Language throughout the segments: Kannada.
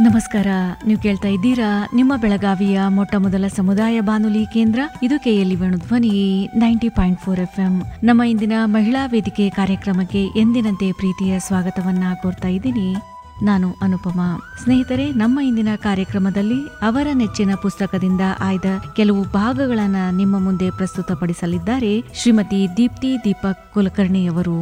ನಮಸ್ಕಾರ ನೀವು ಕೇಳ್ತಾ ಇದ್ದೀರಾ ನಿಮ್ಮ ಬೆಳಗಾವಿಯ ಮೊಟ್ಟ ಮೊದಲ ಸಮುದಾಯ ಬಾನುಲಿ ಕೇಂದ್ರ ಇದು KLE Dhwani ninety point four F M ನಮ್ಮ ಇಂದಿನ ಮಹಿಳಾ ವೇದಿಕೆ ಕಾರ್ಯಕ್ರಮಕ್ಕೆ ಎಂದಿನಂತೆ ಪ್ರೀತಿಯ ಸ್ವಾಗತವನ್ನ ಕೋರ್ತಾ ಇದ್ದೀನಿ ನಾನು ಅನುಪಮ ಸ್ನೇಹಿತರೆ ನಮ್ಮ ಇಂದಿನ ಕಾರ್ಯಕ್ರಮದಲ್ಲಿ ಅವರ ನೆಚ್ಚಿನ ಪುಸ್ತಕದಿಂದ ಆಯ್ದ ಕೆಲವು ಭಾಗಗಳನ್ನ ನಿಮ್ಮ ಮುಂದೆ ಪ್ರಸ್ತುತಪಡಿಸಲಿದ್ದಾರೆ ಶ್ರೀಮತಿ ದೀಪ್ತಿ ದೀಪಕ್ ಕುಲಕರ್ಣಿಯವರು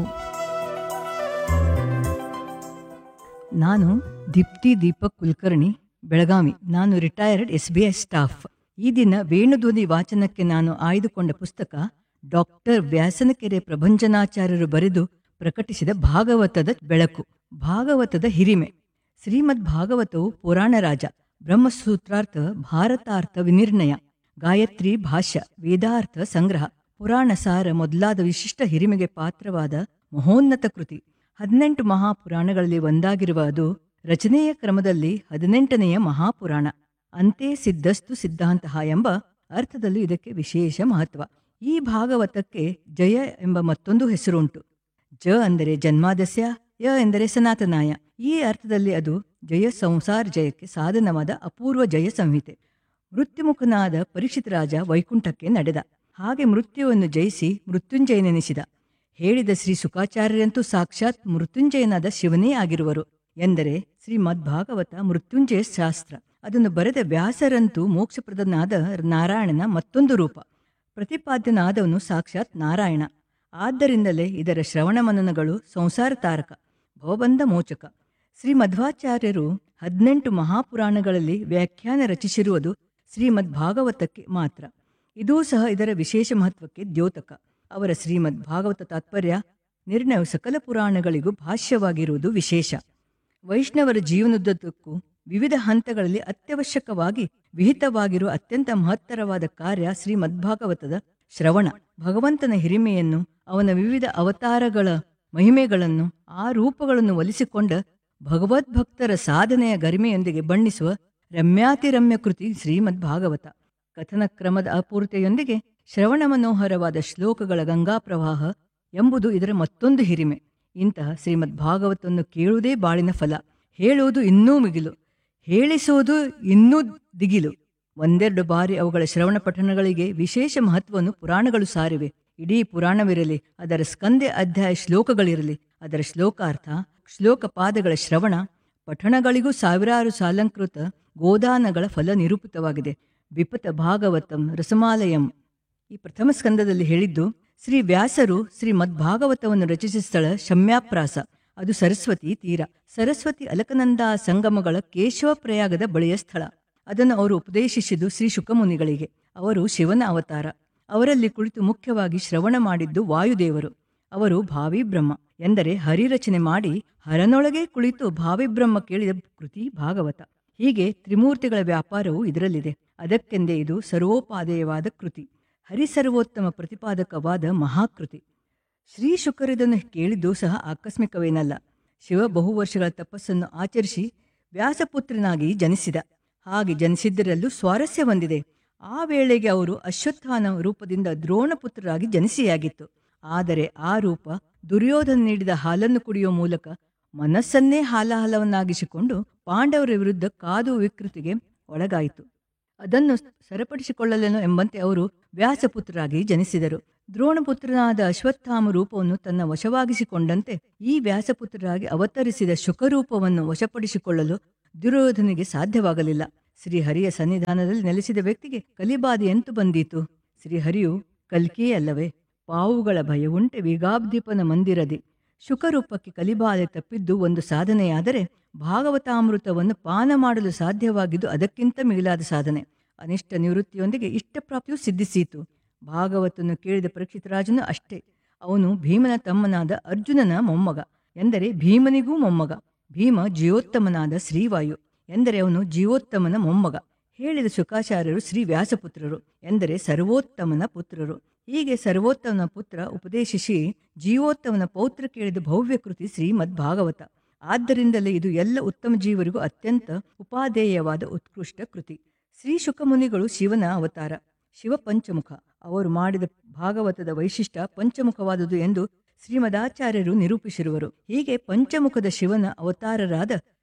ನಾನು ದೀಪ್ತಿ ದೀಪಕ್ ಕುಲಕರ್ಣಿ ಬೆಳಗಾವಿ ನಾನು retired S B I staff ಈ ದಿನ ವೇಣುಧ್ವನಿ ವಾಚನಕ್ಕೆ ನಾನು ಆಯ್ದುಕೊಂಡ ಪುಸ್ತಕ ಡಾಕ್ಟರ್ ವ್ಯಾಸನಕೆರೆ ಪ್ರಭಂಜನಾಚಾರ್ಯರು ಬರೆದು ಪ್ರಕಟಿಸಿದ ಭಾಗವತದ ಬೆಳಕು ಭಾಗವತದ ಹಿರಿಮೆ ಶ್ರೀಮದ್ ಭಾಗವತವು ಪುರಾಣ ರಾಜ ಬ್ರಹ್ಮಸೂತ್ರಾರ್ಥ ಭಾರತಾರ್ಥ ವಿನಿರ್ಣಯ ಗಾಯತ್ರಿ ಭಾಷ್ಯ ವೇದಾರ್ಥ ಸಂಗ್ರಹ ಪುರಾಣ ಸಾರ ಮೊದಲಾದ ವಿಶಿಷ್ಟ ಹಿರಿಮೆಗೆ ಪಾತ್ರವಾದ ಮಹೋನ್ನತ ಕೃತಿ ಹದಿನೆಂಟು ಮಹಾಪುರಾಣಗಳಲ್ಲಿ ಒಂದಾಗಿರುವ ಅದು ರಚನೆಯ ಕ್ರಮದಲ್ಲಿ ಹದಿನೆಂಟನೆಯ ಮಹಾಪುರಾಣ ಅಂತೆ ಸಿದ್ಧಸ್ತು ಸಿದ್ಧಾಂತ ಎಂಬ ಅರ್ಥದಲ್ಲೂ ಇದಕ್ಕೆ ವಿಶೇಷ ಮಹತ್ವ ಈ ಭಾಗವತಕ್ಕೆ ಜಯ ಎಂಬ ಮತ್ತೊಂದು ಹೆಸರುಂಟು ಜ ಅಂದರೆ ಜನ್ಮಾದಸ್ಯ ಯ ಎಂದರೆ ಸನಾತನಾಯ ಈ ಅರ್ಥದಲ್ಲಿ ಅದು ಜಯ ಸಂಸಾರ ಜಯಕ್ಕೆ ಸಾಧನವಾದ ಅಪೂರ್ವ ಜಯ ಸಂಹಿತೆ ಮೃತ್ಯುಮುಖನಾದ ಪರೀಕ್ಷಿತ ರಾಜ ವೈಕುಂಠಕ್ಕೆ ನಡೆದ ಹಾಗೆ ಮೃತ್ಯುವನ್ನು ಜಯಿಸಿ ಮೃತ್ಯುಂಜಯನೆನಿಸಿದ ಹೇಳಿದ ಶ್ರೀ ಸುಖಾಚಾರ್ಯರಂತೂ ಸಾಕ್ಷಾತ್ ಮೃತ್ಯುಂಜಯನಾದ ಶಿವನೇ ಆಗಿರುವರು ಎಂದರೆ ಶ್ರೀಮದ್ ಭಾಗವತ ಮೃತ್ಯುಂಜಯ ಶಾಸ್ತ್ರ ಅದನ್ನು ಬರೆದ ವ್ಯಾಸರಂತೂ ಮೋಕ್ಷಪ್ರದನಾದ ನಾರಾಯಣನ ಮತ್ತೊಂದು ರೂಪ ಪ್ರತಿಪಾದ್ಯನಾದವನು ಸಾಕ್ಷಾತ್ ನಾರಾಯಣ ಆದ್ದರಿಂದಲೇ ಇದರ ಶ್ರವಣ ಮನನಗಳು ಸಂಸಾರ ತಾರಕ ಭವಬಂಧ ಮೋಚಕ ಶ್ರೀ ಮಧ್ವಾಚಾರ್ಯರು ಹದಿನೆಂಟು ಮಹಾಪುರಾಣಗಳಲ್ಲಿ ವ್ಯಾಖ್ಯಾನ ರಚಿಸಿರುವುದು ಶ್ರೀಮದ್ ಭಾಗವತಕ್ಕೆ ಮಾತ್ರ ಇದೂ ಸಹ ಇದರ ವಿಶೇಷ ಮಹತ್ವಕ್ಕೆ ದ್ಯೋತಕ ಅವರ ಶ್ರೀಮದ್ ಭಾಗವತ ತಾತ್ಪರ್ಯ ನಿರ್ಣಯವು ಸಕಲ ಪುರಾಣಗಳಿಗೂ ಭಾಷ್ಯವಾಗಿರುವುದು ವಿಶೇಷ ವೈಷ್ಣವರ ಜೀವನದುದ್ದಕ್ಕೂ ವಿವಿಧ ಹಂತಗಳಲ್ಲಿ ಅತ್ಯವಶ್ಯಕವಾಗಿ ವಿಹಿತವಾಗಿರುವ ಅತ್ಯಂತ ಮಹತ್ತರವಾದ ಕಾರ್ಯ ಶ್ರೀಮದ್ಭಾಗವತದ ಶ್ರವಣ ಭಗವಂತನ ಹಿರಿಮೆಯನ್ನು ಅವನ ವಿವಿಧ ಅವತಾರಗಳ ಮಹಿಮೆಗಳನ್ನು ಆ ರೂಪಗಳನ್ನು ಒಲಿಸಿಕೊಂಡ ಭಗವದ್ಭಕ್ತರ ಸಾಧನೆಯ ಗರಿಮೆಯೊಂದಿಗೆ ಬಣ್ಣಿಸುವ ರಮ್ಯಾತಿರಮ್ಯ ಕೃತಿ ಶ್ರೀಮದ್ ಭಾಗವತ ಕಥನ ಕ್ರಮದ ಅಪೂರ್ತೆಯೊಂದಿಗೆ ಶ್ರವಣ ಮನೋಹರವಾದ ಶ್ಲೋಕಗಳ ಗಂಗಾ ಪ್ರವಾಹ ಎಂಬುದು ಇದರ ಮತ್ತೊಂದು ಹಿರಿಮೆ ಇಂತಹ ಶ್ರೀಮದ್ ಭಾಗವತವನ್ನು ಕೇಳುವುದೇ ಬಾಳಿನ ಫಲ ಹೇಳುವುದು ಇನ್ನೂ ಮಿಗಿಲು ಹೇಳಿಸುವುದು ಇನ್ನೂ ದಿಗಿಲು ಒಂದೆರಡು ಬಾರಿ ಅವುಗಳ ಶ್ರವಣ ಪಠಣಗಳಿಗೆ ವಿಶೇಷ ಮಹತ್ವವನ್ನು ಪುರಾಣಗಳು ಸಾರಿವೆ ಇಡೀ ಪುರಾಣವಿರಲಿ ಅದರ ಸ್ಕಂದೆ ಅಧ್ಯಾಯ ಶ್ಲೋಕಗಳಿರಲಿ ಅದರ ಶ್ಲೋಕಾರ್ಥ ಶ್ಲೋಕ ಪಾದಗಳ ಶ್ರವಣ ಪಠಣಗಳಿಗೂ ಸಾವಿರಾರು ಸಾಲಂಕೃತ ಗೋದಾನಗಳ ಫಲ ನಿರೂಪಿತವಾಗಿದೆ ವಿಪತ ಭಾಗವತಂ ರಸಮಾಲಯಂ ಈ ಪ್ರಥಮ ಸ್ಕಂದದಲ್ಲಿ ಹೇಳಿದ್ದು ಶ್ರೀ ವ್ಯಾಸರು ಶ್ರೀ ಮದ್ಭಾಗವತವನ್ನು ರಚಿಸಿದ ಸ್ಥಳ ಶಮ್ಯಾಪ್ರಾಸ ಅದು ಸರಸ್ವತಿ ತೀರ ಸರಸ್ವತಿ ಅಲಕನಂದ ಸಂಗಮಗಳ ಕೇಶವ ಪ್ರಯಾಗದ ಬಳಿಯ ಸ್ಥಳ ಅದನ್ನು ಅವರು ಉಪದೇಶಿಸಿದ್ದು ಶ್ರೀ ಶುಕಮುನಿಗಳಿಗೆ ಅವರು ಶಿವನ ಅವತಾರ ಅವರಲ್ಲಿ ಕುಳಿತು ಮುಖ್ಯವಾಗಿ ಶ್ರವಣ ಮಾಡಿದ್ದು ವಾಯುದೇವರು ಅವರು ಭಾವಿ ಬ್ರಹ್ಮ ಎಂದರೆ ಹರಿರಚನೆ ಮಾಡಿ ಹರನೊಳಗೆ ಕುಳಿತು ಭಾವಿಬ್ರಹ್ಮ ಕೇಳಿದ ಕೃತಿ ಭಾಗವತ ಹೀಗೆ ತ್ರಿಮೂರ್ತಿಗಳ ವ್ಯಾಪಾರವು ಇದರಲ್ಲಿದೆ ಅದಕ್ಕೆಂದೇ ಇದು ಸರ್ವೋಪಾದೇಯವಾದ ಕೃತಿ ಹರಿಸರ್ವೋತ್ತಮ ಪ್ರತಿಪಾದಕವಾದ ಮಹಾಕೃತಿ ಶ್ರೀ ಶುಕರಿದನ್ನು ಕೇಳಿದ್ದು ಸಹ ಆಕಸ್ಮಿಕವೇನಲ್ಲ ಶಿವ ಬಹು ವರ್ಷಗಳ ತಪಸ್ಸನ್ನು ಆಚರಿಸಿ ವ್ಯಾಸಪುತ್ರನಾಗಿ ಜನಿಸಿದ ಹಾಗೆ ಜನಿಸಿದ್ದರಲ್ಲೂ ಸ್ವಾರಸ್ಯ ಹೊಂದಿದೆ ಆ ವೇಳೆಗೆ ಅವರು ಅಶ್ವತ್ಥಾನ ರೂಪದಿಂದ ದ್ರೋಣಪುತ್ರರಾಗಿ ಜನಿಸಿಯಾಗಿತ್ತು ಆದರೆ ಆ ರೂಪ ದುರ್ಯೋಧನ ನೀಡಿದ ಹಾಲನ್ನು ಕುಡಿಯುವ ಮೂಲಕ ಮನಸ್ಸನ್ನೇ ಹಾಲಾಹಲವನ್ನಾಗಿಸಿಕೊಂಡು ಪಾಂಡವರ ವಿರುದ್ಧ ಕಾದು ವಿಕೃತಿಗೆ ಒಳಗಾಯಿತು ಅದನ್ನು ಸರಿಪಡಿಸಿಕೊಳ್ಳಲೇನು ಎಂಬಂತೆ ಅವರು ವ್ಯಾಸಪುತ್ರರಾಗಿ ಜನಿಸಿದರು ದ್ರೋಣಪುತ್ರನಾದ ಅಶ್ವತ್ಥಾಮ ರೂಪವನ್ನು ತನ್ನ ವಶವಾಗಿಸಿಕೊಂಡಂತೆ ಈ ವ್ಯಾಸಪುತ್ರರಾಗಿ ಅವತರಿಸಿದ ಶುಕರೂಪವನ್ನು ವಶಪಡಿಸಿಕೊಳ್ಳಲು ದುರ್ಯೋಧನಿಗೆ ಸಾಧ್ಯವಾಗಲಿಲ್ಲ ಶ್ರೀಹರಿಯ ಸನ್ನಿಧಾನದಲ್ಲಿ ನೆಲೆಸಿದ ವ್ಯಕ್ತಿಗೆ ಕಲಿಬಾಧೆ ಎಂತು ಬಂದೀತು ಶ್ರೀಹರಿಯು ಕಲ್ಕಿಯೇ ಅಲ್ಲವೇ ಪಾವುಗಳ ಭಯವುಂಟೆ ವಿಗಾಬ್ದೀಪನ ಮಂದಿರದಿ ಶುಕರೂಪಕ್ಕೆ ಕಲಿಬಾಧೆ ತಪ್ಪಿದ್ದು ಒಂದು ಸಾಧನೆಯಾದರೆ ಭಾಗವತಾಮೃತವನ್ನು ಪಾನ ಮಾಡಲು ಸಾಧ್ಯವಾಗಿದ್ದು ಅದಕ್ಕಿಂತ ಮಿಗಿಲಾದ ಸಾಧನೆ ಅನಿಷ್ಟ ನಿವೃತ್ತಿಯೊಂದಿಗೆ ಇಷ್ಟಪ್ರಾಪ್ತಿಯು ಸಿದ್ಧಿಸೀತು ಭಾಗವತನ್ನು ಕೇಳಿದ ಪರೀಕ್ಷಿತರಾಜನು ಅಷ್ಟೇ ಅವನು ಭೀಮನ ತಮ್ಮನಾದ ಅರ್ಜುನನ ಮೊಮ್ಮಗ ಎಂದರೆ ಭೀಮನಿಗೂ ಮೊಮ್ಮಗ ಭೀಮ ಜೀವೋತ್ತಮನಾದ ಶ್ರೀವಾಯು ಎಂದರೆ ಅವನು ಜೀವೋತ್ತಮನ ಮೊಮ್ಮಗ ಹೇಳಿದ ಶುಕಾಚಾರ್ಯರು ಶ್ರೀ ವ್ಯಾಸಪುತ್ರರು ಎಂದರೆ ಸರ್ವೋತ್ತಮನ ಪುತ್ರರು ಹೀಗೆ ಸರ್ವೋತ್ತಮನ ಪುತ್ರ ಉಪದೇಶಿಸಿ ಜೀವೋತ್ತಮನ ಪೌತ್ರ ಕೇಳಿದ ಭವ್ಯ ಕೃತಿ ಶ್ರೀಮದ್ ಭಾಗವತ ಆದ್ದರಿಂದಲೇ ಇದು ಎಲ್ಲ ಉತ್ತಮ ಜೀವರಿಗೂ ಅತ್ಯಂತ ಉಪಾದೇಯವಾದ ಉತ್ಕೃಷ್ಟ ಕೃತಿ ಶ್ರೀ ಶುಕಮುನಿಗಳು ಶಿವನ ಅವತಾರ ಶಿವ ಪಂಚಮುಖ ಅವರು ಮಾಡಿದ ಭಾಗವತದ ವೈಶಿಷ್ಟ್ಯ ಪಂಚಮುಖವಾದುದು ಎಂದು ಶ್ರೀಮದಾಚಾರ್ಯರು ನಿರೂಪಿಸಿರುವರು ಹೀಗೆ ಪಂಚಮುಖದ ಶಿವನ ಅವತಾರರಾದ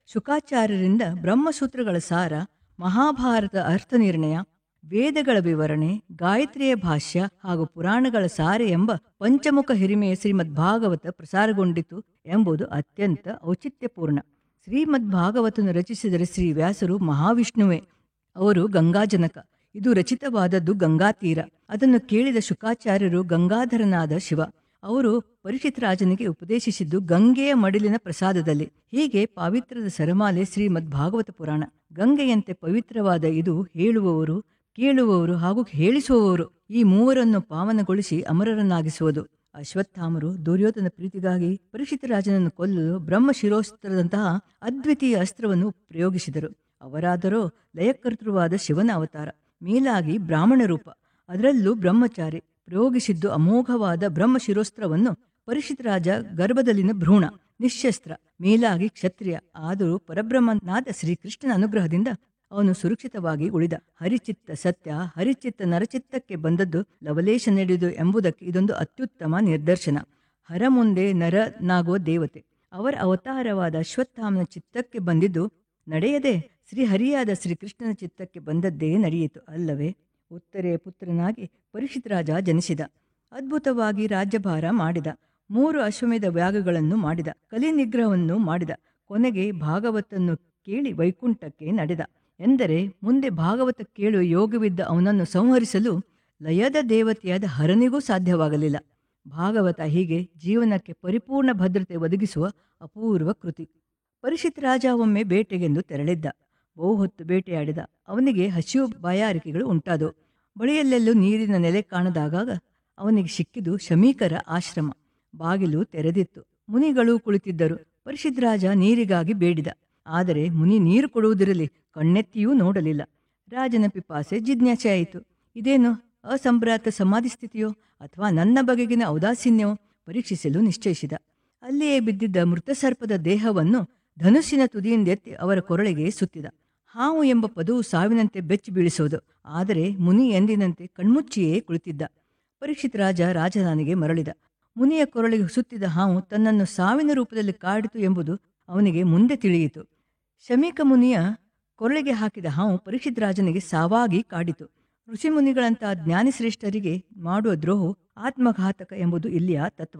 ಶುಕಾಚಾರ್ಯರಿಂದ ಬ್ರಹ್ಮಸೂತ್ರಗಳ ಸಾರ ಮಹಾಭಾರತ ಅರ್ಥ ನಿರ್ಣಯ ವೇದಗಳ ವಿವರಣೆ ಗಾಯತ್ರಿಯ ಭಾಷ್ಯ ಹಾಗೂ ಪುರಾಣಗಳ ಸಾರೆ ಎಂಬ ಪಂಚಮುಖ ಹಿರಿಮೆಯ ಶ್ರೀಮದ್ ಭಾಗವತ ಪ್ರಸಾರಗೊಂಡಿತು ಎಂಬುದು ಅತ್ಯಂತ ಔಚಿತ್ಯಪೂರ್ಣ ಶ್ರೀಮದ್ ಭಾಗವತನು ರಚಿಸಿದರೆ ಶ್ರೀ ವ್ಯಾಸರು ಮಹಾವಿಷ್ಣುವೇ ಅವರು ಗಂಗಾಜನಕ ಇದು ರಚಿತವಾದದ್ದು ಗಂಗಾ ತೀರ ಅದನ್ನು ಕೇಳಿದ ಶುಕಾಚಾರ್ಯರು ಗಂಗಾಧರನಾದ ಶಿವ ಅವರು ಪರೀಕ್ಷಿತ್ ರಾಜನಿಗೆ ಉಪದೇಶಿಸಿದ್ದು ಗಂಗೆಯ ಮಡಿಲಿನ ಪ್ರಸಾದದಲ್ಲಿ ಹೀಗೆ ಪಾವಿತ್ರದ ಸರಮಾಲೆ ಶ್ರೀಮದ್ ಭಾಗವತ ಪುರಾಣ ಗಂಗೆಯಂತೆ ಪವಿತ್ರವಾದ ಇದು ಹೇಳುವವರು ಕೇಳುವವರು ಹಾಗೂ ಹೇಳಿಸುವವರು ಈ ಮೂವರನ್ನು ಪಾವನಗೊಳಿಸಿ ಅಮರರನ್ನಾಗಿಸುವುದು ಅಶ್ವತ್ಥಾಮರು ದುರ್ಯೋಧನ ಪ್ರೀತಿಗಾಗಿ ಪರೀಕ್ಷಿತ ರಾಜನನ್ನು ಕೊಲ್ಲಲು ಬ್ರಹ್ಮ ಶಿರೋಸ್ತ್ರದಂತಹ ಅದ್ವಿತೀಯ ಅಸ್ತ್ರವನ್ನು ಪ್ರಯೋಗಿಸಿದರು ಅವರಾದರೋ ಲಯಕರ್ತೃವಾದ ಶಿವನ ಅವತಾರ ಮೇಲಾಗಿ ಬ್ರಾಹ್ಮಣ ರೂಪ ಅದರಲ್ಲೂ ಬ್ರಹ್ಮಚಾರಿ ಪ್ರಯೋಗಿಸಿದ್ದು ಅಮೋಘವಾದ ಬ್ರಹ್ಮ ಶಿರೋಸ್ತ್ರವನ್ನು ಪರೀಕ್ಷಿತ ರಾಜ ಗರ್ಭದಲ್ಲಿನ ಭ್ರೂಣ ನಿಶ್ಶಸ್ತ್ರ ಮೇಲಾಗಿ ಕ್ಷತ್ರಿಯ ಆದರೂ ಪರಬ್ರಹ್ಮನಾದ ಶ್ರೀಕೃಷ್ಣನ ಅನುಗ್ರಹದಿಂದ ಅವನು ಸುರಕ್ಷಿತವಾಗಿ ಉಳಿದ ಹರಿಚಿತ್ತ ಸತ್ಯ ಹರಿಚಿತ್ತ ನರಚಿತ್ತಕ್ಕೆ ಬಂದದ್ದು ಲವಲೇಶ ನಡೆದು ಎಂಬುದಕ್ಕೆ ಇದೊಂದು ಅತ್ಯುತ್ತಮ ನಿದರ್ಶನ ಹರ ಮುಂದೆ ನರನಾಗುವ ದೇವತೆ ಅವರ ಅವತಾರವಾದ ಅಶ್ವತ್ಥಾಮನ ಚಿತ್ತಕ್ಕೆ ಬಂದಿದ್ದು ನಡೆಯದೆ ಶ್ರೀಹರಿಯಾದ ಶ್ರೀಕೃಷ್ಣನ ಚಿತ್ತಕ್ಕೆ ಬಂದದ್ದೇ ನಡೆಯಿತು ಅಲ್ಲವೇ ಉತ್ತರೆಯ ಪುತ್ರನಾಗಿ ಪರೀಕ್ಷಿತ್ ರಾಜ ಜನಿಸಿದ ಅದ್ಭುತವಾಗಿ ರಾಜ್ಯಭಾರ ಮಾಡಿದ ಮೂರು ಅಶ್ವಮೇಧ ವ್ಯಾಗಗಳನ್ನು ಮಾಡಿದ ಕಲಿ ನಿಗ್ರಹವನ್ನು ಮಾಡಿದ ಕೊನೆಗೆ ಭಾಗವತನ್ನು ಕೇಳಿ ವೈಕುಂಠಕ್ಕೆ ನಡೆದ ಎಂದರೆ ಮುಂದೆ ಭಾಗವತ ಕೇಳುವ ಯೋಗವಿದ್ದ ಅವನನ್ನು ಸಂಹರಿಸಲು ಲಯದ ದೇವತೆಯಾದ ಹರನಿಗೂ ಸಾಧ್ಯವಾಗಲಿಲ್ಲ ಭಾಗವತ ಹೀಗೆ ಜೀವನಕ್ಕೆ ಪರಿಪೂರ್ಣ ಭದ್ರತೆ ಒದಗಿಸುವ ಅಪೂರ್ವ ಕೃತಿ ಪರಿಷತ್ ರಾಜ ಒಮ್ಮೆ ಬೇಟೆಗೆಂದು ತೆರಳಿದ್ದ ಬಹುಹೊತ್ತು ಬೇಟೆಯಾಡಿದ ಅವನಿಗೆ ಹಸಿವು ಬಾಯಾರಿಕೆಗಳು ಉಂಟಾದವು ಬಳಿಯಲ್ಲೆಲ್ಲೂ ನೀರಿನ ನೆಲೆ ಕಾಣದಾಗಾಗ ಅವನಿಗೆ ಸಿಕ್ಕಿದು ಶಮೀಕರ ಆಶ್ರಮ ಬಾಗಿಲು ತೆರೆದಿತ್ತು ಮುನಿಗಳು ಕುಳಿತಿದ್ದರು ಪರಿಷತ್ ರಾಜ ನೀರಿಗಾಗಿ ಬೇಡಿದ ಆದರೆ ಮುನಿ ನೀರು ಕೊಡುವುದಿರಲಿ ಕಣ್ಣೆತ್ತಿಯೂ ನೋಡಲಿಲ್ಲ ರಾಜನ ಪಿಪಾಸೆ ಜಿಜ್ಞಾಸೆ ಆಯಿತು ಇದೇನು ಅಸಂಭ್ರಾತ ಸಮಾಧಿ ಸ್ಥಿತಿಯೋ ಅಥವಾ ನನ್ನ ಬಗೆಗಿನ ಔದಾಸೀನ್ಯವೋ ಪರೀಕ್ಷಿಸಲು ನಿಶ್ಚಯಿಸಿದ ಅಲ್ಲಿಯೇ ಬಿದ್ದಿದ್ದ ಮೃತ ಸರ್ಪದ ದೇಹವನ್ನು ಧನುಸ್ಸಿನ ತುದಿಯಿಂದೆತ್ತಿ ಅವರ ಕೊರಳಿಗೆ ಸುತ್ತಿದ ಹಾವು ಎಂಬ ಪದವು ಸಾವಿನಂತೆ ಬೆಚ್ಚಿ ಬೀಳಿಸುವುದು ಆದರೆ ಮುನಿ ಎಂದಿನಂತೆ ಕಣ್ಮುಚ್ಚಿಯೇ ಕುಳಿತಿದ್ದ ಪರೀಕ್ಷಿತ್ ರಾಜ ರಾಜಧಾನಿಗೆ ಮರಳಿದ ಮುನಿಯ ಕೊರಳಿಗೆ ಸುತ್ತಿದ ಹಾವು ತನ್ನನ್ನು ಸಾವಿನ ರೂಪದಲ್ಲಿ ಕಾಡಿತು ಎಂಬುದು ಅವನಿಗೆ ಮುಂದೆ ತಿಳಿಯಿತು ಶಮೀಕ ಮುನಿಯ ಕೊರಳಿಗೆ ಹಾಕಿದ ಹಾವು ಪರೀಕ್ಷಿತ್ ರಾಜನಿಗೆ ಸಾವಾಗಿ ಕಾಡಿತು ಋಷಿಮುನಿಗಳಂತಹ ಜ್ಞಾನಿಶ್ರೇಷ್ಠರಿಗೆ ಮಾಡುವ ದ್ರೋಹವು ಆತ್ಮಘಾತಕ ಎಂಬುದು ಇಲ್ಲಿಯ ತತ್ವ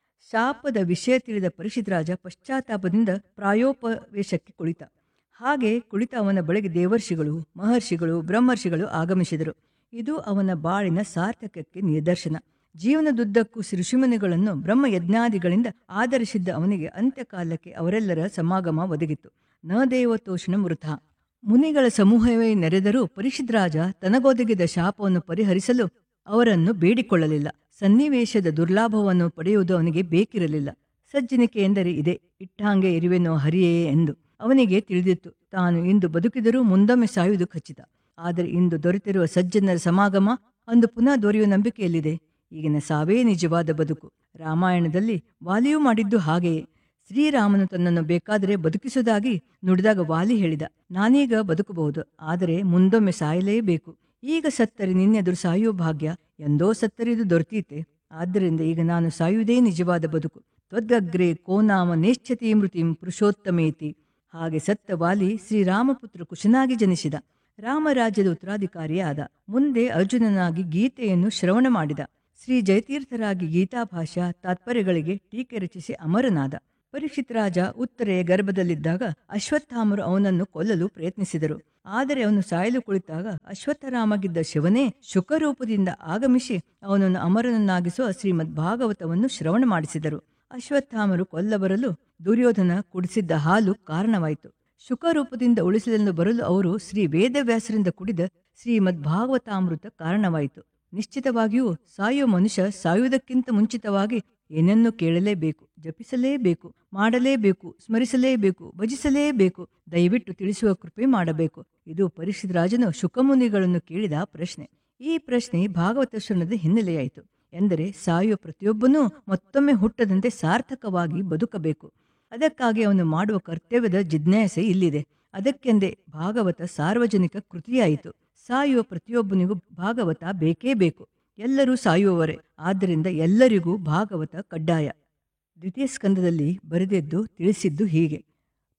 ಶಾಪದ ವಿಷಯ ತಿಳಿದ ಪರೀಕ್ಷಿತ್ ರಾಜ ಪಶ್ಚಾತ್ತಾಪದಿಂದ ಪ್ರಾಯೋಪವೇಶಕ್ಕೆ ಕುಳಿತ ಹಾಗೆ ಕುಳಿತ ಅವನ ಬಳಿಗೆ ದೇವರ್ಷಿಗಳು ಮಹರ್ಷಿಗಳು ಬ್ರಹ್ಮರ್ಷಿಗಳು ಆಗಮಿಸಿದರು ಇದು ಅವನ ಬಾಳಿನ ಸಾರ್ಥಕಕ್ಕೆ ನಿದರ್ಶನ ಜೀವನದುದ್ದಕ್ಕೂ ಶ್ರೀ ಋಷಿಮುನಿಗಳನ್ನು ಬ್ರಹ್ಮಯಜ್ಞಾದಿಗಳಿಂದ ಆಧರಿಸಿದ್ದ ಅವನಿಗೆ ಅಂತ್ಯಕಾಲಕ್ಕೆ ಅವರೆಲ್ಲರ ಸಮಾಗಮ ಒದಗಿತು ನ ದೇವತೋಷಣ ಮೃತ ಮುನಿಗಳ ಸಮೂಹವೇ ನೆರೆದರೂ ಪರಿಷಿತ್ ರಾಜ ತನಗೊದಗಿದ ಶಾಪವನ್ನು ಪರಿಹರಿಸಲು ಅವರನ್ನು ಬೇಡಿಕೊಳ್ಳಲಿಲ್ಲ ಸನ್ನಿವೇಶದ ದುರ್ಲಾಭವನ್ನು ಪಡೆಯುವುದು ಅವನಿಗೆ ಬೇಕಿರಲಿಲ್ಲ ಸಜ್ಜನಿಕೆ ಎಂದರೆ ಇದೆ ಇಟ್ಟಾಂಗೆ ಇರುವೆನೋ ಹರಿಯೇ ಎಂದು ಅವನಿಗೆ ತಿಳಿದಿತ್ತು ತಾನು ಇಂದು ಬದುಕಿದರೂ ಮುಂದೊಮ್ಮೆ ಸಾಯುವುದು ಖಚಿತ ಆದರೆ ಇಂದು ದೊರೆತಿರುವ ಸಜ್ಜನರ ಸಮಾಗಮ ಅಂದು ಪುನಃ ದೊರೆಯುವ ನಂಬಿಕೆಯಲ್ಲಿದೆ ಈಗಿನ ಸಾವೇ ನಿಜವಾದ ಬದುಕು ರಾಮಾಯಣದಲ್ಲಿ ವಾಲಿಯೂ ಮಾಡಿದ್ದು ಹಾಗೆಯೇ ಶ್ರೀರಾಮನು ತನ್ನನ್ನು ಬೇಕಾದರೆ ಬದುಕಿಸುವುದಾಗಿ ನುಡಿದಾಗ ವಾಲಿ ಹೇಳಿದ ನಾನೀಗ ಬದುಕಬಹುದು ಆದರೆ ಮುಂದೊಮ್ಮೆ ಸಾಯಲೇಬೇಕು ಈಗ ಸತ್ತರೆ ನಿನ್ನೆದುರು ಸಾಯುವ ಭಾಗ್ಯ ಎಂದೋ ಸತ್ತರಿದು ದೊರೆತೀತೆ ಆದ್ದರಿಂದ ಈಗ ನಾನು ಸಾಯುವುದೇ ನಿಜವಾದ ಬದುಕು ತ್ವದ್ಗಗ್ರೆ ಕೋನಾಮ ನೇಶ್ಚತಿ ಮೃತಿಂ ಪುರುಷೋತ್ತಮೇತಿ ಹಾಗೆ ಸತ್ತ ವಾಲಿ ಶ್ರೀರಾಮಪುತ್ರ ಕುಶನಾಗಿ ಜನಿಸಿದ ರಾಮರಾಜ್ಯದ ಉತ್ತರಾಧಿಕಾರಿಯಾದ ಮುಂದೆ ಅರ್ಜುನನಾಗಿ ಗೀತೆಯನ್ನು ಶ್ರವಣ ಮಾಡಿದ ಶ್ರೀ ಜಯತೀರ್ಥರಾಗಿ ಗೀತಾಭಾಷಾ ತಾತ್ಪರ್ಯಗಳಿಗೆ ಟೀಕೆ ರಚಿಸಿ ಅಮರನಾದ ಪರೀಕ್ಷಿತ್ ರಾಜ ಉತ್ತರೆಯ ಗರ್ಭದಲ್ಲಿದ್ದಾಗ ಅಶ್ವತ್ಥಾಮರು ಅವನನ್ನು ಕೊಲ್ಲಲು ಪ್ರಯತ್ನಿಸಿದರು ಆದರೆ ಅವನು ಸಾಯಲು ಕುಳಿತಾಗ ಅಶ್ವತ್ಥರಾಮಗಿದ್ದ ಶಿವನೇ ಶುಕರೂಪದಿಂದ ಆಗಮಿಸಿ ಅವನನ್ನು ಅಮರನನ್ನಾಗಿಸುವ ಶ್ರೀಮದ್ ಭಾಗವತವನ್ನು ಶ್ರವಣ ಮಾಡಿಸಿದರು ಅಶ್ವತ್ಥಾಮರು ಕೊಲ್ಲಬರಲು ದುರ್ಯೋಧನ ಕುಡಿಸಿದ್ದ ಹಾಲು ಕಾರಣವಾಯಿತು ಶುಕರೂಪದಿಂದ ಉಳಿಸಲೆಂದು ಬರಲು ಅವರು ಶ್ರೀ ವೇದವ್ಯಾಸರಿಂದ ಕುಡಿದ ಶ್ರೀಮದ್ ಭಾಗವತಾಮೃತ ಕಾರಣವಾಯಿತು ನಿಶ್ಚಿತವಾಗಿಯೂ ಸಾಯುವ ಮನುಷ್ಯ ಸಾಯುವುದಕ್ಕಿಂತ ಮುಂಚಿತವಾಗಿ ಏನನ್ನು ಕೇಳಲೇಬೇಕು ಜಪಿಸಲೇಬೇಕು ಮಾಡಲೇಬೇಕು ಸ್ಮರಿಸಲೇಬೇಕು ಭಜಿಸಲೇಬೇಕು ದಯವಿಟ್ಟು ತಿಳಿಸುವ ಕೃಪೆ ಮಾಡಬೇಕು ಇದು ಪರಿಷತ್ ರಾಜನು ಶುಕಮುನಿಗಳನ್ನು ಕೇಳಿದ ಪ್ರಶ್ನೆ ಈ ಪ್ರಶ್ನೆ ಭಾಗವತಶ್ವರದ ಹಿನ್ನೆಲೆಯಾಯಿತು ಎಂದರೆ ಸಾಯುವ ಪ್ರತಿಯೊಬ್ಬನೂ ಮತ್ತೊಮ್ಮೆ ಹುಟ್ಟದಂತೆ ಸಾರ್ಥಕವಾಗಿ ಬದುಕಬೇಕು ಅದಕ್ಕಾಗಿ ಅವನು ಮಾಡುವ ಕರ್ತವ್ಯದ ಜಿಜ್ಞಾಸೆ ಇಲ್ಲಿದೆ ಅದಕ್ಕೆಂದೇ ಭಾಗವತ ಸಾರ್ವಜನಿಕ ಕೃತಿಯಾಯಿತು ಸಾಯುವ ಪ್ರತಿಯೊಬ್ಬನಿಗೂ ಭಾಗವತ ಬೇಕೇ ಬೇಕು ಎಲ್ಲರೂ ಸಾಯುವವರೇ ಆದ್ದರಿಂದ ಎಲ್ಲರಿಗೂ ಭಾಗವತ ಕಡ್ಡಾಯ ದ್ವಿತೀಯ ಸ್ಕಂದದಲ್ಲಿ ಬರೆದಿದ್ದು ತಿಳಿಸಿದ್ದು ಹೀಗೆ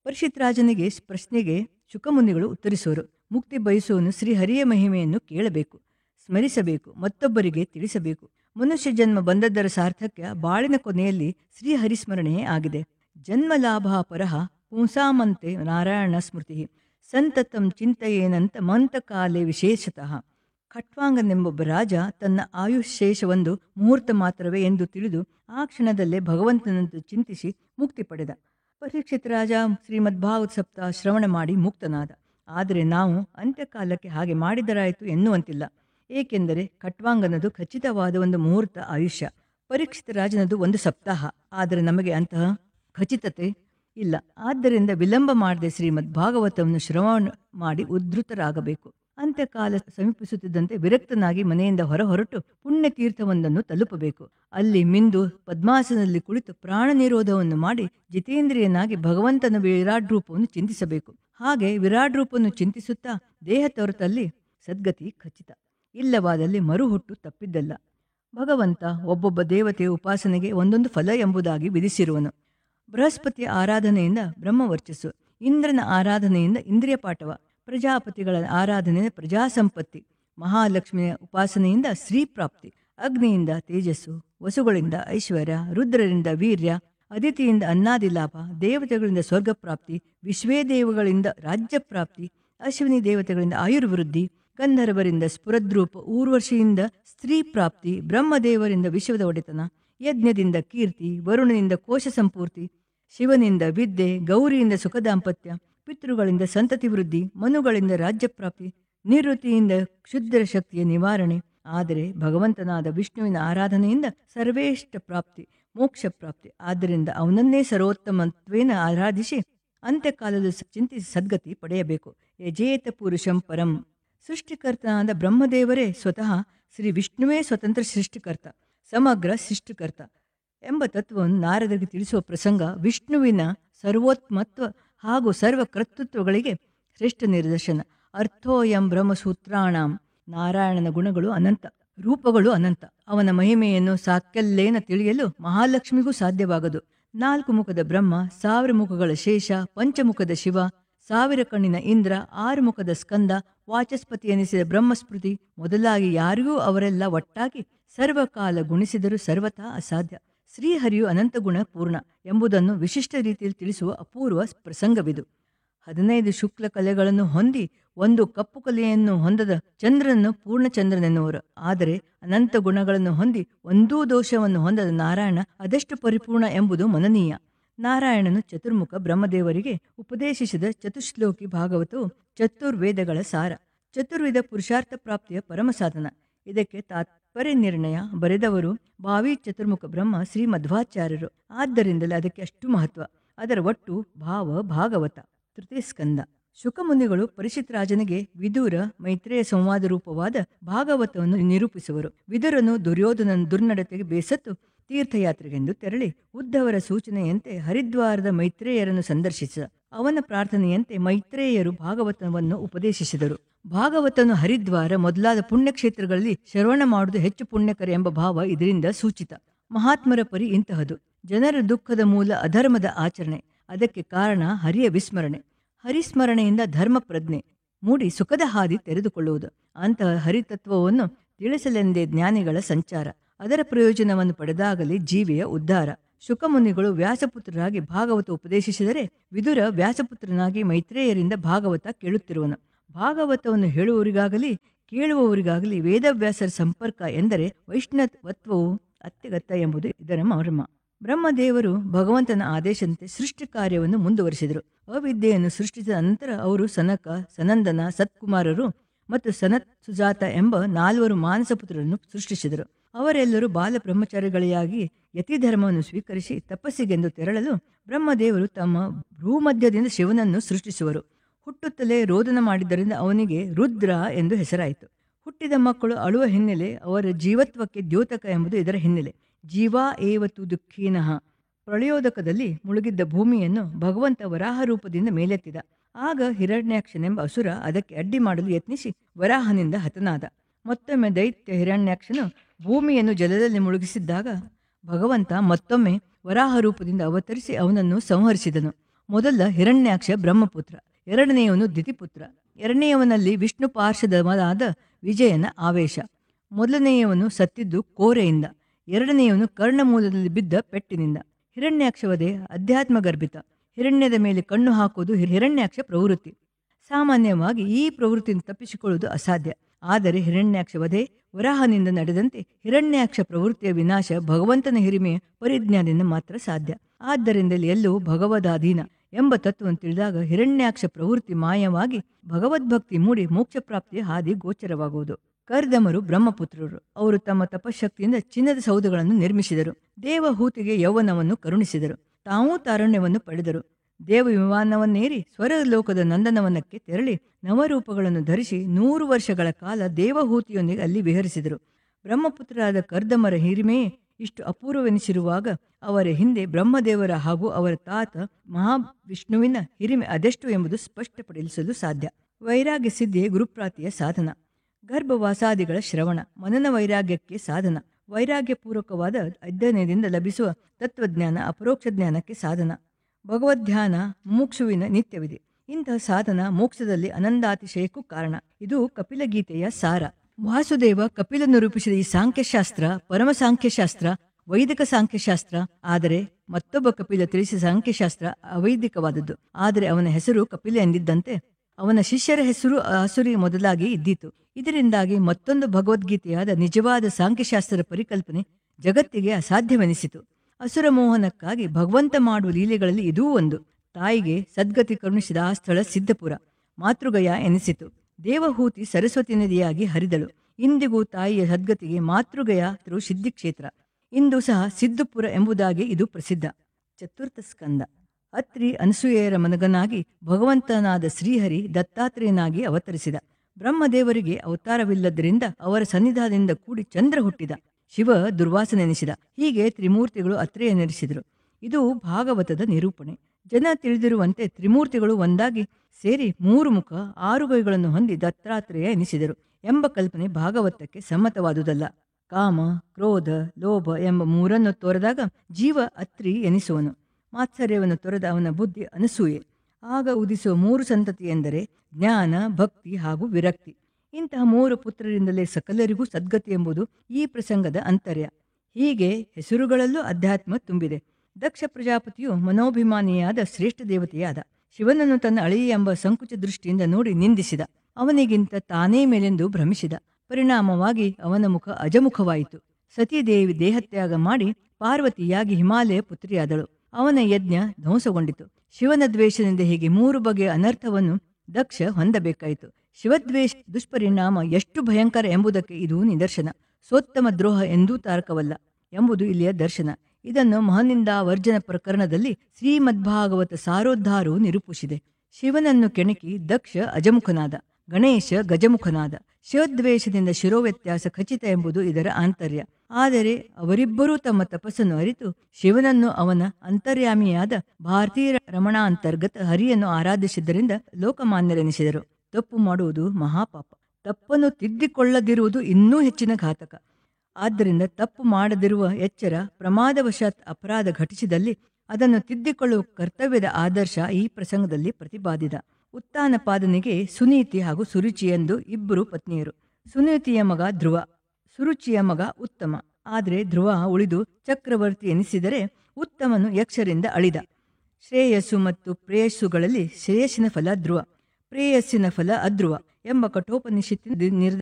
ಪರೀಕ್ಷಿತ್ ರಾಜನಿಗೆ ಸ್- ಪ್ರಶ್ನೆಗೆ ಶುಕಮುನಿಗಳು ಉತ್ತರಿಸುವರು ಮುಕ್ತಿ ಬಯಸುವನು ಶ್ರೀಹರಿಯ ಮಹಿಮೆಯನ್ನು ಕೇಳಬೇಕು ಸ್ಮರಿಸಬೇಕು ಮತ್ತೊಬ್ಬರಿಗೆ ತಿಳಿಸಬೇಕು ಮನುಷ್ಯ ಜನ್ಮ ಬಂದದ್ದರ ಸಾರ್ಥಕ್ಯ ಬಾಳಿನ ಕೊನೆಯಲ್ಲಿ ಶ್ರೀಹರಿಸ್ಮರಣೆಯೇ ಆಗಿದೆ ಜನ್ಮ ಲಾಭ ಪರಹ ಪುಂಸಾಮಂತೆ ನಾರಾಯಣ ಸ್ಮೃತಿ ಸಂತತಂ ಚಿಂತೆಯೇನಂತ ಮಂತಕಾಲೆ ವಿಶೇಷತಃ ಖಟ್ವಾಂಗನೆಂಬೊಬ್ಬ ರಾಜ ತನ್ನ ಆಯುಷ್ಶೇಷವೊಂದು ಮುಹೂರ್ತ ಮಾತ್ರವೇ ಎಂದು ತಿಳಿದು ಆ ಕ್ಷಣದಲ್ಲೇ ಭಗವಂತನಂತೆ ಚಿಂತಿಸಿ ಮುಕ್ತಿ ಪಡೆದ ಪರೀಕ್ಷಿತ್ ರಾಜ ಶ್ರೀಮದ್ಭಾಗವತ ಸಪ್ತಾಹ ಶ್ರವಣ ಮಾಡಿ ಮುಕ್ತನಾದ ಆದರೆ ನಾವು ಅಂತ್ಯಕಾಲಕ್ಕೆ ಹಾಗೆ ಮಾಡಿದರಾಯಿತು ಎನ್ನುವಂತಿಲ್ಲ ಏಕೆಂದರೆ ಖಟ್ವಾಂಗನದು ಖಚಿತವಾದ ಒಂದು ಮುಹೂರ್ತ ಆಯುಷ್ಯ ಪರೀಕ್ಷಿತ ರಾಜನದು ಒಂದು ಸಪ್ತಾಹ ಆದರೆ ನಮಗೆ ಅಂತಹ ಖಚಿತತೆ ಇಲ್ಲ ಆದ್ದರಿಂದ ವಿಳಂಬ ಮಾಡದೆ ಶ್ರೀಮದ್ ಭಾಗವತವನ್ನು ಶ್ರವಣ ಮಾಡಿ ಉದ್ಧತರಾಗಬೇಕು ಅಂತ್ಯಕಾಲ ಸಮೀಪಿಸುತ್ತಿದ್ದಂತೆ ವಿರಕ್ತನಾಗಿ ಮನೆಯಿಂದ ಹೊರ ಹೊರಟು ಪುಣ್ಯತೀರ್ಥವೊಂದನ್ನು ತಲುಪಬೇಕು ಅಲ್ಲಿ ಮಿಂದು ಪದ್ಮಾಸನದಲ್ಲಿ ಕುಳಿತು ಪ್ರಾಣ ನಿರೋಧವನ್ನು ಮಾಡಿ ಜಿತೇಂದ್ರಿಯನಾಗಿ ಭಗವಂತನ ವಿರಾಟ್ ರೂಪವನ್ನು ಚಿಂತಿಸಬೇಕು ಹಾಗೆ ವಿರಾಟ್ ರೂಪವನ್ನು ಚಿಂತಿಸುತ್ತಾ ದೇಹ ತೊರೆತಲ್ಲಿ ಸದ್ಗತಿ ಖಚಿತ ಇಲ್ಲವಾದಲ್ಲಿ ಮರುಹುಟ್ಟು ತಪ್ಪಿದ್ದಲ್ಲ ಭಗವಂತ ಒಬ್ಬೊಬ್ಬ ದೇವತೆಯ ಉಪಾಸನೆಗೆ ಒಂದೊಂದು ಫಲ ಎಂಬುದಾಗಿ ವಿಧಿಸಿರುವನು ಬೃಹಸ್ಪತಿಯ ಆರಾಧನೆಯಿಂದ ಬ್ರಹ್ಮವರ್ಚಸ್ಸು ಇಂದ್ರನ ಆರಾಧನೆಯಿಂದ ಇಂದ್ರಿಯ ಪಾಠವ ಪ್ರಜಾಪತಿಗಳ ಆರಾಧನೆಯಿಂದ ಪ್ರಜಾಸಂಪತ್ತಿ ಮಹಾಲಕ್ಷ್ಮಿಯ ಉಪಾಸನೆಯಿಂದ ಶ್ರೀ ಪ್ರಾಪ್ತಿ ಅಗ್ನಿಯಿಂದ ತೇಜಸ್ಸು ವಸುಗಳಿಂದ ಐಶ್ವರ್ಯ ರುದ್ರರಿಂದ ವೀರ್ಯ ಅದಿತಿಯಿಂದ ಅನ್ನಾದಿ ಲಾಭ ದೇವತೆಗಳಿಂದ ಸ್ವರ್ಗ ಪ್ರಾಪ್ತಿ ವಿಶ್ವೇ ದೇವಗಳಿಂದ ರಾಜ್ಯ ಪ್ರಾಪ್ತಿ ಅಶ್ವಿನಿ ದೇವತೆಗಳಿಂದ ಆಯುರ್ವೃದ್ಧಿ ಗಂಧರ್ವರಿಂದ ಸ್ಫುರದ್ರೂಪ ಊರ್ವಶಿಯಿಂದ ಸ್ತ್ರೀ ಪ್ರಾಪ್ತಿ ಬ್ರಹ್ಮದೇವರಿಂದ ವಿಶ್ವದ ಒಡೆತನ ಯಜ್ಞದಿಂದ ಕೀರ್ತಿ ವರುಣನಿಂದ ಕೋಶ ಸಂಪೂರ್ತಿ ಶಿವನಿಂದ ವಿದ್ಯೆ ಗೌರಿಯಿಂದ ಸುಖ ದಾಂಪತ್ಯ ಪಿತೃಗಳಿಂದ ಸಂತತಿ ವೃದ್ಧಿ ಮನುಗಳಿಂದ ರಾಜ್ಯ ಪ್ರಾಪ್ತಿ ನಿವೃತ್ತಿಯಿಂದ ಕ್ಷುದ್ರ ಶಕ್ತಿಯ ನಿವಾರಣೆ ಆದರೆ ಭಗವಂತನಾದ ವಿಷ್ಣುವಿನ ಆರಾಧನೆಯಿಂದ ಸರ್ವೇಷ್ಟ ಪ್ರಾಪ್ತಿ ಮೋಕ್ಷ ಪ್ರಾಪ್ತಿ ಆದ್ದರಿಂದ ಅವನನ್ನೇ ಸರ್ವೋತ್ತಮತ್ವೇನ ಆರಾಧಿಸಿ ಅಂತ್ಯಕಾಲದ ಚಿಂತಿಸಿ ಸದ್ಗತಿ ಪಡೆಯಬೇಕು ಯಜೇತ ಪುರುಷಂ ಪರಂ ಸೃಷ್ಟಿಕರ್ತನಾದ ಬ್ರಹ್ಮದೇವರೇ ಸ್ವತಃ ಶ್ರೀ ವಿಷ್ಣುವೇ ಸ್ವತಂತ್ರ ಸೃಷ್ಟಿಕರ್ತ ಸಮಗ್ರ ಸೃಷ್ಟಿಕರ್ತ ಎಂಬ ತತ್ವವನ್ನು ನಾರದರಿಗೆ ತಿಳಿಸುವ ಪ್ರಸಂಗ ವಿಷ್ಣುವಿನ ಸರ್ವೋತ್ಮತ್ವ ಹಾಗೂ ಸರ್ವಕರ್ತೃತ್ವಗಳಿಗೆ ಶ್ರೇಷ್ಠ ನಿದರ್ಶನ ಅರ್ಥೋಯಂ ಬ್ರಹ್ಮಸೂತ್ರಾಣಂ ನಾರಾಯಣನ ಗುಣಗಳು ಅನಂತ ರೂಪಗಳು ಅನಂತ ಅವನ ಮಹಿಮೆಯನ್ನು ಸಾಕ್ಯಲ್ಲೇನ ತಿಳಿಯಲು ಮಹಾಲಕ್ಷ್ಮಿಗೂ ಸಾಧ್ಯವಾಗದು ನಾಲ್ಕು ಮುಖದ ಬ್ರಹ್ಮ ಸಾವಿರ ಮುಖಗಳ ಶೇಷ ಪಂಚಮುಖದ ಶಿವ ಸಾವಿರ ಕಣ್ಣಿನ ಇಂದ್ರ ಆರು ಮುಖದ ಸ್ಕಂದ ವಾಚಸ್ಪತಿ ಎನಿಸಿದ ಬ್ರಹ್ಮಸ್ಮೃತಿ ಮೊದಲಾಗಿ ಯಾರಿಗೂ ಅವರೆಲ್ಲ ಒಟ್ಟಾಗಿ ಸರ್ವಕಾಲ ಗುಣಿಸಿದರೂ ಸರ್ವಥಾ ಅಸಾಧ್ಯ ಶ್ರೀಹರಿಯು ಅನಂತ ಗುಣ ಪೂರ್ಣ ಎಂಬುದನ್ನು ವಿಶಿಷ್ಟ ರೀತಿಯಲ್ಲಿ ತಿಳಿಸುವ ಅಪೂರ್ವ ಪ್ರಸಂಗವಿದು ಹದಿನೈದು ಶುಕ್ಲ ಕಲೆಗಳನ್ನು ಹೊಂದಿ ಒಂದು ಕಪ್ಪು ಕಲೆಯನ್ನು ಹೊಂದದ ಚಂದ್ರನನ್ನು ಪೂರ್ಣಚಂದ್ರನೆನ್ನುವರು ಆದರೆ ಅನಂತ ಗುಣಗಳನ್ನು ಹೊಂದಿ ಒಂದೂ ದೋಷವನ್ನು ಹೊಂದದ ನಾರಾಯಣ ಅದೆಷ್ಟು ಪರಿಪೂರ್ಣ ಎಂಬುದು ಮನನೀಯ ನಾರಾಯಣನು ಚತುರ್ಮುಖ ಬ್ರಹ್ಮದೇವರಿಗೆ ಉಪದೇಶಿಸಿದ ಚತುಶ್ಲೋಕಿ ಭಾಗವತವು ಚತುರ್ವೇದಗಳ ಸಾರ ಚತುರ್ವಿಧ ಪುರುಷಾರ್ಥ ಪ್ರಾಪ್ತಿಯ ಪರಮ ಸಾಧನ ಇದಕ್ಕೆ ತಾತ್ಪರ್ಯ ನಿರ್ಣಯ ಬರೆದವರು ಭಾವಿ ಚತುರ್ಮುಖ ಬ್ರಹ್ಮ ಶ್ರೀ ಮಧ್ವಾಚಾರ್ಯರು ಆದ್ದರಿಂದಲೇ ಅದಕ್ಕೆ ಅಷ್ಟು ಮಹತ್ವ ಅದರ ಒಟ್ಟು ಭಾವ ಭಾಗವತ ತೃತೀಯ ಸ್ಕಂದ ಶುಕಮುನಿಗಳು ಪರಿಷತ್ ರಾಜನಿಗೆ ವಿದೂರ ಮೈತ್ರೇಯ ಸಂವಾದ ರೂಪವಾದ ಭಾಗವತವನ್ನು ನಿರೂಪಿಸುವರು ವಿದುರನು ದುರ್ಯೋಧನನ ದುರ್ನಡತೆಗೆ ಬೇಸತ್ತು ತೀರ್ಥಯಾತ್ರೆಗೆಂದು ತೆರಳಿ ಉದ್ದವರ ಸೂಚನೆಯಂತೆ ಹರಿದ್ವಾರದ ಮೈತ್ರೇಯರನ್ನು ಸಂದರ್ಶಿಸಿದ ಅವನ ಪ್ರಾರ್ಥನೆಯಂತೆ ಮೈತ್ರೇಯರು ಭಾಗವತವನ್ನು ಉಪದೇಶಿಸಿದರು ಭಾಗವತನು ಹರಿದ್ವಾರ ಮೊದಲಾದ ಪುಣ್ಯಕ್ಷೇತ್ರಗಳಲ್ಲಿ ಶ್ರವಣ ಮಾಡುವುದು ಹೆಚ್ಚು ಪುಣ್ಯಕರ ಎಂಬ ಭಾವ ಇದರಿಂದ ಸೂಚಿತ ಮಹಾತ್ಮರ ಪರಿ ಇಂತಹದು ಜನರ ದುಃಖದ ಮೂಲ ಅಧರ್ಮದ ಆಚರಣೆ ಅದಕ್ಕೆ ಕಾರಣ ಹರಿಯ ವಿಸ್ಮರಣೆ ಹರಿಸ್ಮರಣೆಯಿಂದ ಧರ್ಮ ಪ್ರಜ್ಞೆ ಮೂಡಿ ಸುಖದ ಹಾದಿ ತೆರೆದುಕೊಳ್ಳುವುದು ಅಂತಹ ಹರಿತತ್ವವನ್ನು ತಿಳಿಸಲೆಂದೇ ಜ್ಞಾನಿಗಳ ಸಂಚಾರ ಅದರ ಪ್ರಯೋಜನವನ್ನು ಪಡೆದಾಗಲೇ ಜೀವಿಯ ಉದ್ಧಾರ ಶುಕಮುನಿಗಳು ವ್ಯಾಸಪುತ್ರರಾಗಿ ಭಾಗವತ ಉಪದೇಶಿಸಿದರೆ ವಿದುರ ವ್ಯಾಸಪುತ್ರನಾಗಿ ಮೈತ್ರೇಯರಿಂದ ಭಾಗವತ ಕೇಳುತ್ತಿರುವನು ಭಾಗವತವನ್ನು ಹೇಳುವವರಿಗಾಗಲಿ ಕೇಳುವವರಿಗಾಗಲಿ ವೇದವ್ಯಾಸರ ಸಂಪರ್ಕ ಎಂದರೆ ವೈಷ್ಣವತ್ವವು ಅತ್ಯಗತ್ಯ ಎಂಬುದು ಇದರ ಮರ್ಮ ಬ್ರಹ್ಮದೇವರು ಭಗವಂತನ ಆದೇಶದಂತೆ ಸೃಷ್ಟಿ ಕಾರ್ಯವನ್ನು ಮುಂದುವರಿಸಿದರು ಅವಿದ್ಯೆಯನ್ನು ಸೃಷ್ಟಿಸಿದ ನಂತರ ಅವರು ಸನಕ ಸನಂದನ ಸತ್ಕುಮಾರರು ಮತ್ತು ಸನತ್ ಸುಜಾತ ಎಂಬ ನಾಲ್ವರು ಮಾನಸಪುತ್ರರನ್ನು ಸೃಷ್ಟಿಸಿದರು ಅವರೆಲ್ಲರೂ ಬಾಲ ಬ್ರಹ್ಮಚಾರಿಗಳಿಗಾಗಿ ಯತಿಧರ್ಮವನ್ನು ಸ್ವೀಕರಿಸಿ ತಪಸ್ಸಿಗೆಂದು ತೆರಳಲು ಬ್ರಹ್ಮದೇವರು ತಮ್ಮ ಭೂಮಧ್ಯದಿಂದ ಶಿವನನ್ನು ಸೃಷ್ಟಿಸುವರು ಹುಟ್ಟುತ್ತಲೇ ರೋದನ ಮಾಡಿದ್ದರಿಂದ ಅವನಿಗೆ ರುದ್ರ ಎಂದು ಹೆಸರಾಯಿತು ಹುಟ್ಟಿದ ಮಕ್ಕಳು ಅಳುವ ಹಿನ್ನೆಲೆ ಅವರ ಜೀವತ್ವಕ್ಕೆ ದ್ಯೋತಕ ಎಂಬುದು ಇದರ ಹಿನ್ನೆಲೆ ಜೀವಾ ಏವತು ದುಃಖೀನಃ ಪ್ರಳಯೋದಕದಲ್ಲಿ ಮುಳುಗಿದ್ದ ಭೂಮಿಯನ್ನು ಭಗವಂತ ವರಾಹ ರೂಪದಿಂದ ಮೇಲೆತ್ತಿದ ಆಗ ಹಿರಣ್ಯಾಕ್ಷನೆಂಬ ಅಸುರ ಅದಕ್ಕೆ ಅಡ್ಡಿ ಮಾಡಲು ಯತ್ನಿಸಿ ವರಾಹನಿಂದ ಹತನಾದ ಮತ್ತೊಮ್ಮೆ ದೈತ್ಯ ಹಿರಣ್ಯಾಕ್ಷನು ಭೂಮಿಯನ್ನು ಜಲದಲ್ಲಿ ಮುಳುಗಿಸಿದ್ದಾಗ ಭಗವಂತ ಮತ್ತೊಮ್ಮೆ ವರಾಹ ರೂಪದಿಂದ ಅವತರಿಸಿ ಅವನನ್ನು ಸಂಹರಿಸಿದನು ಮೊದಲ ಹಿರಣ್ಯಾಕ್ಷ ಬ್ರಹ್ಮಪುತ್ರ ಎರಡನೆಯವನು ದಿತಿಪುತ್ರ ಎರಡನೆಯವನಲ್ಲಿ ವಿಷ್ಣು ಪಾರ್ಷದವಾದ ವಿಜಯನ ಆವೇಶ ಮೊದಲನೆಯವನು ಸತ್ತಿದ್ದು ಕೋರೆಯಿಂದ ಎರಡನೆಯವನು ಕರ್ಣಮೂಲದಲ್ಲಿ ಬಿದ್ದ ಪೆಟ್ಟಿನಿಂದ ಹಿರಣ್ಯಾಕ್ಷವದೇ ಅಧ್ಯಾತ್ಮ ಗರ್ಭಿತ ಹಿರಣ್ಯದ ಮೇಲೆ ಕಣ್ಣು ಹಾಕುವುದು ಹಿರಣ್ಯಾಕ್ಷ ಪ್ರವೃತ್ತಿ ಸಾಮಾನ್ಯವಾಗಿ ಈ ಪ್ರವೃತ್ತಿಯನ್ನು ತಪ್ಪಿಸಿಕೊಳ್ಳುವುದು ಅಸಾಧ್ಯ ಆದರೆ ಹಿರಣ್ಯಾಕ್ಷ ವಧೆ ವರಾಹನಿಂದ ನಡೆದಂತೆ ಹಿರಣ್ಯಾಕ್ಷ ಪ್ರವೃತ್ತಿಯ ವಿನಾಶ ಭಗವಂತನ ಹಿರಿಮೆಯ ಪರಿಜ್ಞಾನದಿಂದ ಮಾತ್ರ ಸಾಧ್ಯ ಆದ್ದರಿಂದಲೇ ಎಲ್ಲವೂ ಭಗವದಾಧೀನ ಎಂಬ ತತ್ವವನ್ನು ತಿಳಿದಾಗ ಹಿರಣ್ಯಾಕ್ಷ ಪ್ರವೃತ್ತಿ ಮಾಯವಾಗಿ ಭಗವದ್ಭಕ್ತಿ ಮೂಡಿ ಮೋಕ್ಷ ಪ್ರಾಪ್ತಿಯ ಹಾದಿ ಗೋಚರವಾಗುವುದು ಕರ್ದಮರು ಬ್ರಹ್ಮಪುತ್ರರು ಅವರು ತಮ್ಮ ತಪಶಕ್ತಿಯಿಂದ ಚಿನ್ನದ ಸೌಧಗಳನ್ನು ನಿರ್ಮಿಸಿದರು ದೇವಹೂತಿಗೆ ಯೌವನವನ್ನು ಕರುಣಿಸಿದರು ತಾವೂ ತಾರುಣ್ಯವನ್ನು ಪಡೆದರು ದೇವ ವಿಮಾನವನ್ನೇರಿ ಸ್ವರಲೋಕದ ನಂದನವನಕ್ಕೆ ತೆರಳಿ ನವರೂಪಗಳನ್ನು ಧರಿಸಿ ನೂರು ವರ್ಷಗಳ ಕಾಲ ದೇವಹೂತಿಯೊಂದಿಗೆ ಅಲ್ಲಿ ವಿಹರಿಸಿದರು ಬ್ರಹ್ಮಪುತ್ರರಾದ ಕರ್ದಮರ ಹಿರಿಮೆಯೇ ಇಷ್ಟು ಅಪೂರ್ವವೆನಿಸಿರುವಾಗ ಅವರ ಹಿಂದೆ ಬ್ರಹ್ಮದೇವರ ಹಾಗೂ ಅವರ ತಾತ ಮಹಾವಿಷ್ಣುವಿನ ಹಿರಿಮೆ ಅದೆಷ್ಟು ಎಂಬುದು ಸ್ಪಷ್ಟಪಡಿಸಲು ಸಾಧ್ಯ ವೈರಾಗ್ಯ ಸಿದ್ಧಿಯೇ ಗುರುಪ್ರಾತಿಯ ಸಾಧನ ಗರ್ಭವಾಸಾದಿಗಳ ಶ್ರವಣ ಮನನ ವೈರಾಗ್ಯಕ್ಕೆ ಸಾಧನ ವೈರಾಗ್ಯಪೂರ್ವಕವಾದ ಅಧ್ಯಯನದಿಂದ ಲಭಿಸುವ ತತ್ವಜ್ಞಾನ ಅಪರೋಕ್ಷ ಜ್ಞಾನಕ್ಕೆ ಸಾಧನ ಭಗವದ್ಧ್ಯಾನ ಮುಮುಕ್ಷುವಿನ ನಿತ್ಯವಿದೆ ಇಂತಹ ಸಾಧನ ಮೋಕ್ಷದಲ್ಲಿ ಅನಂದಾತಿಶಯಕ್ಕೂ ಕಾರಣ ಇದು ಕಪಿಲಗೀತೆಯ ಸಾರ ವಾಸುದೇವ ಕಪಿಲನ್ನು ರೂಪಿಸಿದ ಈ ಸಾಂಖ್ಯಶಾಸ್ತ್ರ ಪರಮ ಸಾಂಖ್ಯಶಾಸ್ತ್ರ ವೈದಿಕ ಸಾಂಖ್ಯಶಾಸ್ತ್ರ ಆದರೆ ಮತ್ತೊಬ್ಬ ಕಪಿಲ ತಿಳಿಸಿದ ಸಾಂಖ್ಯಶಾಸ್ತ್ರ ಅವೈದಿಕವಾದದ್ದು ಆದರೆ ಅವನ ಹೆಸರು ಕಪಿಲ ಎಂದಿದ್ದಂತೆ ಅವನ ಶಿಷ್ಯರ ಹೆಸರು ಅಸುರಿ ಮೊದಲಾಗಿ ಇದ್ದಿತು ಇದರಿಂದಾಗಿ ಮತ್ತೊಂದು ಭಗವದ್ಗೀತೆಯಾದ ನಿಜವಾದ ಸಾಂಖ್ಯಶಾಸ್ತ್ರದ ಪರಿಕಲ್ಪನೆ ಜಗತ್ತಿಗೆ ಅಸಾಧ್ಯವೆನಿಸಿತು ಅಸುರ ಮೋಹನಕ್ಕಾಗಿ ಭಗವಂತ ಮಾಡುವ ಲೀಲೆಗಳಲ್ಲಿ ಇದೂ ಒಂದು ತಾಯಿಗೆ ಸದ್ಗತಿ ಕರುಣಿಸಿದ ಆ ಸ್ಥಳ ಸಿದ್ಧಪುರ ಮಾತೃಗಯ ಎನಿಸಿತು ದೇವಹೂತಿ ಸರಸ್ವತಿ ನದಿಯಾಗಿ ಹರಿದಳು ಇಂದಿಗೂ ತಾಯಿಯ ಸದ್ಗತಿಗೆ ಮಾತೃಗಯ ತಿರು ಸಿದ್ಧಿಕ್ಷೇತ್ರ ಇಂದು ಸಹ ಸಿದ್ಧಪುರ ಎಂಬುದಾಗಿ ಇದು ಪ್ರಸಿದ್ಧ ಚತುರ್ಥ ಸ್ಕಂದ ಅತ್ರಿ ಅನಸೂಯೆಯರ ಮನಗನಾಗಿ ಭಗವಂತನಾದ ಶ್ರೀಹರಿ ದತ್ತಾತ್ರೇಯನಾಗಿ ಅವತರಿಸಿದ ಬ್ರಹ್ಮದೇವರಿಗೆ ಅವತಾರವಿಲ್ಲದರಿಂದ ಅವರ ಸನ್ನಿಧಾನದಿಂದ ಕೂಡಿ ಚಂದ್ರ ಹುಟ್ಟಿದ ಶಿವ ದುರ್ವಾಸನೆನಿಸಿದ ಹೀಗೆ ತ್ರಿಮೂರ್ತಿಗಳು ಅತ್ರೇಯ ನೆನೆಸಿದರು ಇದು ಭಾಗವತದ ನಿರೂಪಣೆ ಜನ ತಿಳಿದಿರುವಂತೆ ತ್ರಿಮೂರ್ತಿಗಳು ಒಂದಾಗಿ ಸೇರಿ ಮೂರು ಮುಖ ಆರು ಕೈಗಳನ್ನು ಹೊಂದಿ ದತ್ತಾತ್ರೇಯ ಎನಿಸಿದರು ಎಂಬ ಕಲ್ಪನೆ ಭಾಗವತಕ್ಕೆ ಸಮ್ಮತವಾದುದಲ್ಲ ಕಾಮ ಕ್ರೋಧ ಲೋಭ ಎಂಬ ಮೂರನ್ನು ತೋರದಾಗ ಜೀವ ಅತ್ರಿ ಎನಿಸುವನು ಮಾತ್ಸರ್ಯವನ್ನು ತೊರೆದ ಅವನ ಬುದ್ಧಿ ಅನಸೂಯೆ ಆಗ ಉದಿಸುವ ಮೂರು ಸಂತತಿ ಎಂದರೆ ಜ್ಞಾನ ಭಕ್ತಿ ಹಾಗೂ ವಿರಕ್ತಿ ಇಂತಹ ಮೂರು ಪುತ್ರರಿಂದಲೇ ಸಕಲರಿಗೂ ಸದ್ಗತಿ ಎಂಬುದು ಈ ಪ್ರಸಂಗದ ಅಂತರ್ಯ ಹೀಗೆ ಹೆಸರುಗಳಲ್ಲೂ ಅಧ್ಯಾತ್ಮ ತುಂಬಿದೆ ದಕ್ಷ ಪ್ರಜಾಪತಿಯು ಮನೋಭಿಮಾನಿಯಾದ ಶ್ರೇಷ್ಠ ದೇವತೆಯಾದ ಶಿವನನ್ನು ತನ್ನ ಅಳಿಯ ಎಂಬ ಸಂಕುಚ ದೃಷ್ಟಿಯಿಂದ ನೋಡಿ ನಿಂದಿಸಿದ ಅವನಿಗಿಂತ ತಾನೇ ಮೇಲೆಂದು ಭ್ರಮಿಸಿದ ಪರಿಣಾಮವಾಗಿ ಅವನ ಮುಖ ಅಜಮುಖವಾಯಿತು ಸತೀದೇವಿ ದೇಹತ್ಯಾಗ ಮಾಡಿ ಪಾರ್ವತಿಯಾಗಿ ಹಿಮಾಲಯ ಪುತ್ರಿಯಾದಳು ಅವನ ಯಜ್ಞ ಧ್ವಂಸಗೊಂಡಿತು ಶಿವನ ದ್ವೇಷದಿಂದ ಹೀಗೆ ಮೂರು ಬಗೆಯ ಅನರ್ಥವನ್ನು ದಕ್ಷ ಹೊಂದಬೇಕಾಯಿತು ಶಿವದ್ವೇಷ ದುಷ್ಪರಿಣಾಮ ಎಷ್ಟು ಭಯಂಕರ ಎಂಬುದಕ್ಕೆ ಇದು ನಿದರ್ಶನ ಸೋತ್ತಮ ದ್ರೋಹ ಎಂದೂ ತಾರಕವಲ್ಲ ಎಂಬುದು ಇಲ್ಲಿಯ ದರ್ಶನ ಇದನ್ನು ಮಹನಿಂದಾವರ್ಜನ ಪ್ರಕರಣದಲ್ಲಿ ಶ್ರೀಮದ್ಭಾಗವತ ಸಾರೋದ್ಧಾರವು ನಿರೂಪಿಸಿದೆ ಶಿವನನ್ನು ಕೆಣಕಿ ದಕ್ಷ ಅಜಮುಖನಾದ ಗಣೇಶ ಗಜಮುಖನಾದ ಶಿವದ್ವೇಷದಿಂದ ಶಿರೋವ್ಯತ್ಯಾಸ ಖಚಿತ ಎಂಬುದು ಇದರ ಆಂತರ್ಯ ಆದರೆ ಅವರಿಬ್ಬರೂ ತಮ್ಮ ತಪಸ್ಸನ್ನು ಅರಿತು ಶಿವನನ್ನು ಅವನ ಅಂತರ್ಯಾಮಿಯಾದ ಭಾರತೀಯ ರಮಣ ಅಂತರ್ಗತ ಹರಿಯನ್ನು ಆರಾಧಿಸಿದ್ದರಿಂದ ಲೋಕಮಾನ್ಯರೆನಿಸಿದರು ತಪ್ಪು ಮಾಡುವುದು ಮಹಾಪಾಪ ತಪ್ಪನ್ನು ತಿದ್ದಿಕೊಳ್ಳದಿರುವುದು ಇನ್ನೂ ಹೆಚ್ಚಿನ ಘಾತಕ ಆದ್ದರಿಂದ ತಪ್ಪು ಮಾಡದಿರುವ ಎಚ್ಚರ ಪ್ರಮಾದವಶಾತ್ ಅಪರಾಧ ಘಟಿಸಿದಲ್ಲಿ ಅದನ್ನು ತಿದ್ದಿಕೊಳ್ಳುವ ಕರ್ತವ್ಯದ ಆದರ್ಶ ಈ ಪ್ರಸಂಗದಲ್ಲಿ ಪ್ರತಿಪಾದಿದ ಉತ್ತಾನ ಪಾದನಿಗೆ ಸುನೀತಿ ಹಾಗೂ ಸುರುಚಿ ಎಂದು ಇಬ್ಬರು ಪತ್ನಿಯರು ಸುನೀತಿಯ ಮಗ ಧ್ರುವ ಸುರುಚಿಯ ಮಗ ಉತ್ತಮ ಆದರೆ ಧ್ರುವ ಉಳಿದು ಚಕ್ರವರ್ತಿ ಎನಿಸಿದರೆ ಉತ್ತಮನು ಯಕ್ಷರಿಂದ ಅಳಿದ ಶ್ರೇಯಸ್ಸು ಮತ್ತು ಪ್ರೇಯಸ್ಸುಗಳಲ್ಲಿ ಶ್ರೇಯಸ್ಸಿನ ಫಲ ಧ್ರುವ ಪ್ರೇಯಸ್ಸಿನ ಫಲ ಅಧ್ರುವ ಎಂಬ ಕಠೋಪನಿಷತ್ತಿನ ನಿರ್ಧಾರ